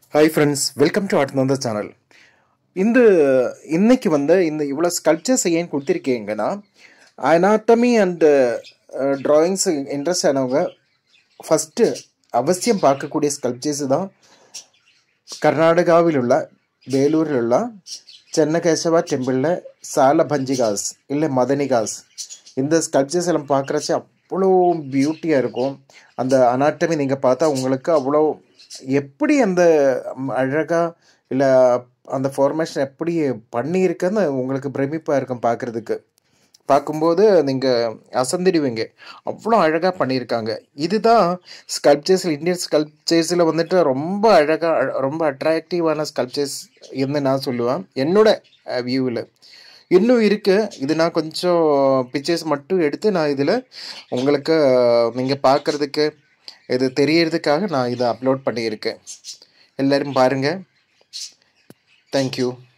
hi friends welcome to ஆட்னந்த channel இந்த இன்னைக்கு வந்து இந்த இவ்வளோ ஸ்கல்ப்சர்ஸ் ஏன் கொடுத்துருக்கீங்கன்னா அனாட்டமி அண்ட் ட்ராயிங்ஸ் இன்ட்ரெஸ்ட் ஆனவங்க ஃபஸ்ட்டு அவசியம் பார்க்கக்கூடிய ஸ்கல்ப்சர்ஸ் தான் கர்நாடகாவில் உள்ள வேலூரில் உள்ள சென்னகேசவா டெம்பிளில் சால பஞ்சிகாஸ் இல்லை மதனிகாஸ் இந்த ஸ்கல்ப்சர்ஸ் எல்லாம் பார்க்குறச்சு அவ்வளோ பியூட்டியாக இருக்கும் அந்த அனாட்டமி நீங்கள் பார்த்தா உங்களுக்கு அவ்வளோ எப்படி அந்த அழகாக இல்லை அந்த ஃபார்மேஷன் எப்படி பண்ணியிருக்குன்னு உங்களுக்கு பிரமிப்பாக இருக்கும் பார்க்குறதுக்கு பார்க்கும்போது நீங்கள் அசந்திடுவீங்க அவ்வளோ அழகாக பண்ணியிருக்காங்க இதுதான் ஸ்கல்ப்சர்ஸ் இந்தியன் ஸ்கல்ப்சர்ஸில் வந்துட்டு ரொம்ப அழகாக ரொம்ப அட்ராக்டிவான ஸ்கல்ப்சர்ஸ் என்று நான் சொல்லுவேன் என்னோட வியூவில் இன்னும் இருக்குது இது நான் கொஞ்சம் பிக்சர்ஸ் மட்டும் எடுத்து நான் இதில் உங்களுக்கு நீங்கள் பார்க்குறதுக்கு இது தெரியறதுக்காக நான் இதை அப்லோட் பண்ணியிருக்கேன் எல்லோரும் பாருங்கள் தேங்க்யூ